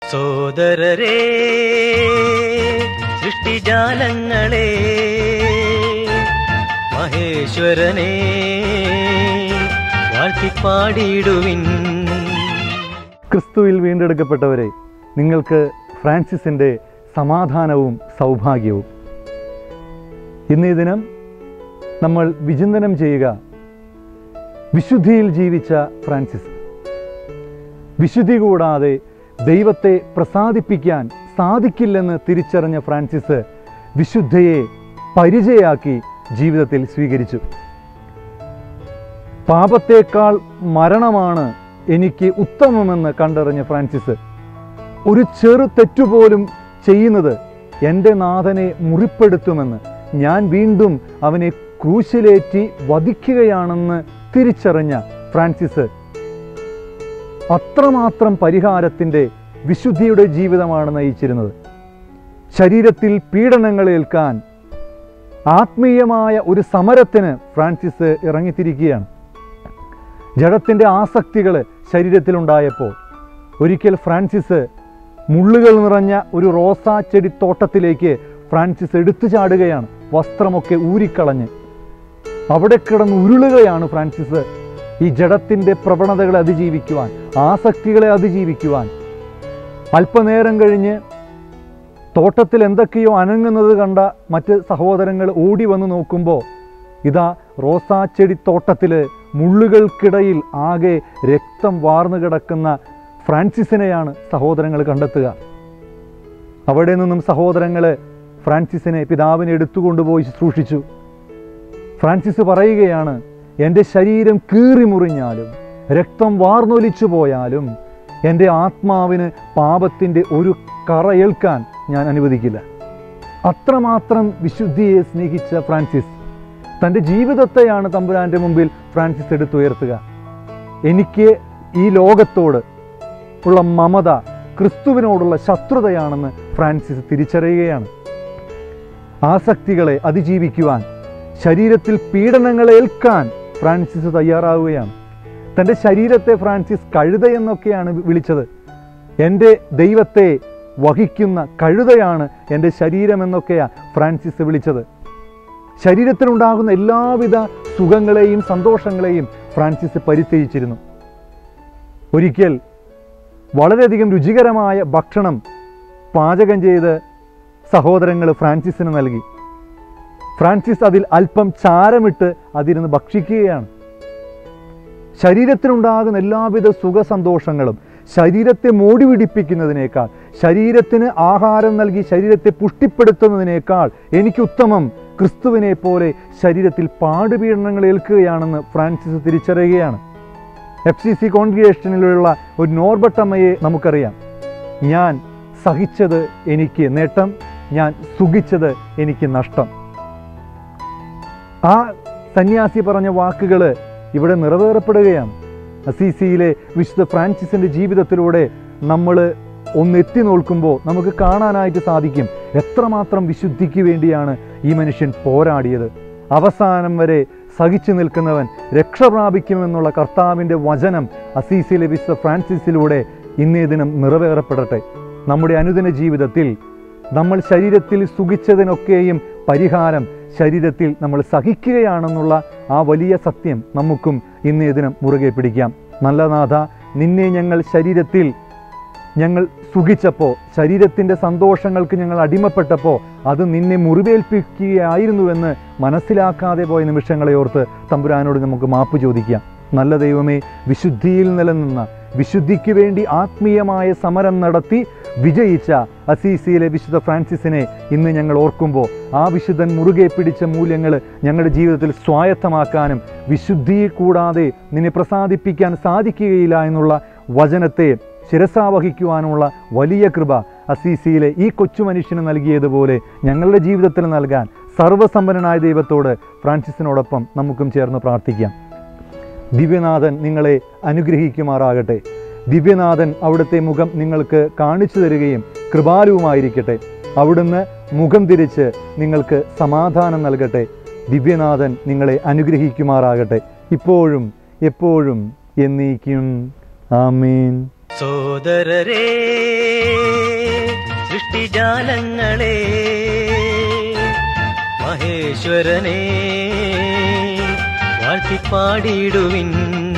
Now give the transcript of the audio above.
സോദരരേ സൃഷ്ടിജാലങ്ങളെ മഹേശ്വരനെ വാഴ്ത്തിപ്പാടിയിടുവിൻ ക്രിസ്തുവിൽ വീണ്ടെടുക്കപ്പെട്ടവരെ നിങ്ങൾക്ക് ഫ്രാൻസിസിൻ്റെ സമാധാനവും സൗഭാഗ്യവും ഇന്നീ ദിനം നമ്മൾ വിചിന്തനം ചെയ്യുക വിശുദ്ധിയിൽ ജീവിച്ച ഫ്രാൻസിസ് വിശുദ്ധി കൂടാതെ ദൈവത്തെ പ്രസാദിപ്പിക്കാൻ സാധിക്കില്ലെന്ന് തിരിച്ചറിഞ്ഞ ഫ്രാൻസിസ് വിശുദ്ധയെ പരിചയാക്കി ജീവിതത്തിൽ സ്വീകരിച്ചു പാപത്തേക്കാൾ മരണമാണ് എനിക്ക് ഉത്തമമെന്ന് കണ്ടറിഞ്ഞ ഫ്രാൻസിസ് ഒരു ചെറു തെറ്റുപോലും ചെയ്യുന്നത് എൻ്റെ നാഥനെ മുറിപ്പെടുത്തുമെന്ന് ഞാൻ വീണ്ടും അവനെ ക്രൂശിലേറ്റി വധിക്കുകയാണെന്ന് തിരിച്ചറിഞ്ഞ ഫ്രാൻസിസ് അത്രമാത്രം പരിഹാരത്തിൻ്റെ വിശുദ്ധിയുടെ ജീവിതമാണ് നയിച്ചിരുന്നത് ശരീരത്തിൽ പീഡനങ്ങൾ ഏൽക്കാൻ ആത്മീയമായ ഒരു സമരത്തിന് ഫ്രാൻസിസ് ഇറങ്ങിത്തിരിക്കുകയാണ് ജഡത്തിൻ്റെ ആസക്തികൾ ശരീരത്തിലുണ്ടായപ്പോൾ ഒരിക്കൽ ഫ്രാൻസിസ് മുള്ളുകൾ നിറഞ്ഞ ഒരു റോസാ ചെടി തോട്ടത്തിലേക്ക് ഫ്രാൻസിസ് എടുത്തു ചാടുകയാണ് വസ്ത്രമൊക്കെ ഊരിക്കളഞ്ഞ് അവിടെ കിടന്ന് ഉരുളുകയാണ് ഫ്രാൻസിസ് ഈ ജഡത്തിൻ്റെ പ്രവണതകളെ അതിജീവിക്കുവാൻ ആസക്തികളെ അതിജീവിക്കുവാൻ അല്പനേരം കഴിഞ്ഞ് തോട്ടത്തിൽ എന്തൊക്കെയോ അനങ്ങുന്നത് കണ്ട മറ്റ് സഹോദരങ്ങൾ ഓടി വന്ന് നോക്കുമ്പോൾ ഇതാ റോസാ ചെടി തോട്ടത്തിൽ മുള്ളുകൾക്കിടയിൽ ആകെ രക്തം വാർന്നു കിടക്കുന്ന ഫ്രാൻസിസിനെയാണ് സഹോദരങ്ങൾ കണ്ടെത്തുക അവിടെ നിന്നും സഹോദരങ്ങൾ ഫ്രാൻസിസിനെ പിതാവിനെ എടുത്തുകൊണ്ടുപോയി ശുശ്രൂഷിച്ചു ഫ്രാൻസിസ് പറയുകയാണ് എൻ്റെ ശരീരം കീറിമുറിഞ്ഞാലും രക്തം വാർന്നൊലിച്ചു പോയാലും എൻ്റെ ആത്മാവിന് പാപത്തിൻ്റെ ഒരു കറയേൽക്കാൻ ഞാൻ അനുവദിക്കില്ല അത്രമാത്രം വിശുദ്ധിയെ സ്നേഹിച്ച ഫ്രാൻസിസ് തൻ്റെ ജീവിതത്തെയാണ് തമ്പുരാൻ്റെ മുമ്പിൽ ഫ്രാൻസിസ് എടുത്തുയർത്തുക എനിക്ക് ഈ ലോകത്തോട് ഉള്ള മമത ക്രിസ്തുവിനോടുള്ള ശത്രുതയാണെന്ന് ഫ്രാൻസിസ് തിരിച്ചറിയുകയാണ് ആസക്തികളെ അതിജീവിക്കുവാൻ ശരീരത്തിൽ പീഡനങ്ങൾ ഏൽക്കാൻ ഫ്രാൻസിസ് തയ്യാറാവുകയാണ് തൻ്റെ ശരീരത്തെ ഫ്രാൻസിസ് കഴുത എന്നൊക്കെയാണ് വിളിച്ചത് എൻ്റെ ദൈവത്തെ വഹിക്കുന്ന കഴുതയാണ് എൻ്റെ ശരീരം എന്നൊക്കെയാണ് ഫ്രാൻസിസ് വിളിച്ചത് ശരീരത്തിലുണ്ടാകുന്ന എല്ലാവിധ സുഖങ്ങളെയും സന്തോഷങ്ങളെയും ഫ്രാൻസിസ് പരിത്യജിച്ചിരുന്നു ഒരിക്കൽ വളരെയധികം രുചികരമായ ഭക്ഷണം പാചകം ചെയ്ത് സഹോദരങ്ങൾ ഫ്രാൻസിസിന് നൽകി ഫ്രാൻസിസ് അതിൽ അല്പം ചാരമിട്ട് അതിരുന്ന് ഭക്ഷിക്കുകയാണ് ശരീരത്തിനുണ്ടാകുന്ന എല്ലാവിധ സുഖസന്തോഷങ്ങളും ശരീരത്തെ മോടി പിടിപ്പിക്കുന്നതിനേക്കാൾ ശരീരത്തിന് ആഹാരം നൽകി ശരീരത്തെ പുഷ്ടിപ്പെടുത്തുന്നതിനേക്കാൾ എനിക്ക് ഉത്തമം ക്രിസ്തുവിനെ പോലെ ശരീരത്തിൽ പാടുപീഡനങ്ങൾ ഏൽക്കുകയാണെന്ന് ഫ്രാൻസിസ് തിരിച്ചറിയുകയാണ് എഫ് സി സി കോൺഗ്രിഗേഷനിലുള്ള ഒരു നോർബട്ടമ്മയെ നമുക്കറിയാം ഞാൻ സഹിച്ചത് എനിക്ക് നേട്ടം ഞാൻ സുഖിച്ചത് എനിക്ക് നഷ്ടം ആ സന്യാസി പറഞ്ഞ വാക്കുകൾ ഇവിടെ നിറവേറപ്പെടുകയാണ് അസീസിയിലെ വിശുദ്ധ ഫ്രാൻസിസിൻ്റെ ജീവിതത്തിലൂടെ നമ്മൾ ഒന്ന് എത്തി നോക്കുമ്പോൾ നമുക്ക് കാണാനായിട്ട് സാധിക്കും എത്രമാത്രം വിശുദ്ധിക്ക് വേണ്ടിയാണ് ഈ മനുഷ്യൻ പോരാടിയത് അവസാനം വരെ സഹിച്ചു നിൽക്കുന്നവൻ രക്ഷ പ്രാപിക്കുമെന്നുള്ള കർത്താവിൻ്റെ വചനം അസീസിലെ വിശുദ്ധ ഫ്രാൻസിസിലൂടെ ഇന്നേ ദിനം നിറവേറപ്പെടട്ടെ നമ്മുടെ അനുദിന ജീവിതത്തിൽ നമ്മൾ ശരീരത്തിൽ സുഖിച്ചതിനൊക്കെയും പരിഹാരം ശരീരത്തിൽ നമ്മൾ സഹിക്കുകയാണെന്നുള്ള ആ വലിയ സത്യം നമുക്കും ഇന്നേ ദിനം മുറുകെ പിടിക്കാം നല്ല നാഥ നിന്നെ ഞങ്ങൾ ശരീരത്തിൽ ഞങ്ങൾ സുഖിച്ചപ്പോൾ ശരീരത്തിൻ്റെ സന്തോഷങ്ങൾക്ക് ഞങ്ങൾ അടിമപ്പെട്ടപ്പോൾ അത് നിന്നെ മുറിവേൽപ്പിക്കുകയായിരുന്നുവെന്ന് മനസ്സിലാക്കാതെ പോയ നിമിഷങ്ങളെ ഓർത്ത് തമ്പുരാനോട് നമുക്ക് മാപ്പ് ചോദിക്കാം നല്ല ദൈവമേ വിശുദ്ധിയിൽ നിലനിന്ന വിശുദ്ധിക്ക് വേണ്ടി ആത്മീയമായ സമരം നടത്തി വിജയിച്ച അസീസിയിലെ വിശുദ്ധ ഫ്രാൻസിസിനെ ഇന്ന് ഞങ്ങൾ ഓർക്കുമ്പോൾ ആ വിശുദ്ധൻ മുറുകെ പിടിച്ച മൂല്യങ്ങൾ ഞങ്ങളുടെ ജീവിതത്തിൽ സ്വായത്തമാക്കാനും വിശുദ്ധി കൂടാതെ നിന്നെ പ്രസാദിപ്പിക്കാൻ സാധിക്കുകയില്ല എന്നുള്ള വചനത്തെ ശിരസാവഹിക്കുവാനുമുള്ള വലിയ കൃപ അസീസിയിലെ ഈ കൊച്ചു മനുഷ്യന് നൽകിയതുപോലെ ഞങ്ങളുടെ ജീവിതത്തിൽ നൽകാൻ സർവ്വസമ്പന്നനായ ദൈവത്തോട് ഫ്രാൻസിസിനോടൊപ്പം നമുക്കും ചേർന്ന് പ്രാർത്ഥിക്കാം ദിവ്യനാഥൻ നിങ്ങളെ അനുഗ്രഹിക്കുമാറാകട്ടെ ദിവ്യനാഥൻ അവിടുത്തെ മുഖം നിങ്ങൾക്ക് കാണിച്ചു തരികയും കൃപാലുവുമായിരിക്കട്ടെ അവിടുന്ന് മുഖം തിരിച്ച് നിങ്ങൾക്ക് സമാധാനം നൽകട്ടെ ദിവ്യനാഥൻ നിങ്ങളെ അനുഗ്രഹിക്കുമാറാകട്ടെ ഇപ്പോഴും എപ്പോഴും എന്നേക്കും ആമീൻ സോദരരേ ജാലങ്ങളെ മഹേശ്വരനെ വാഴ്ത്തിപ്പാടിയിടുവിൻ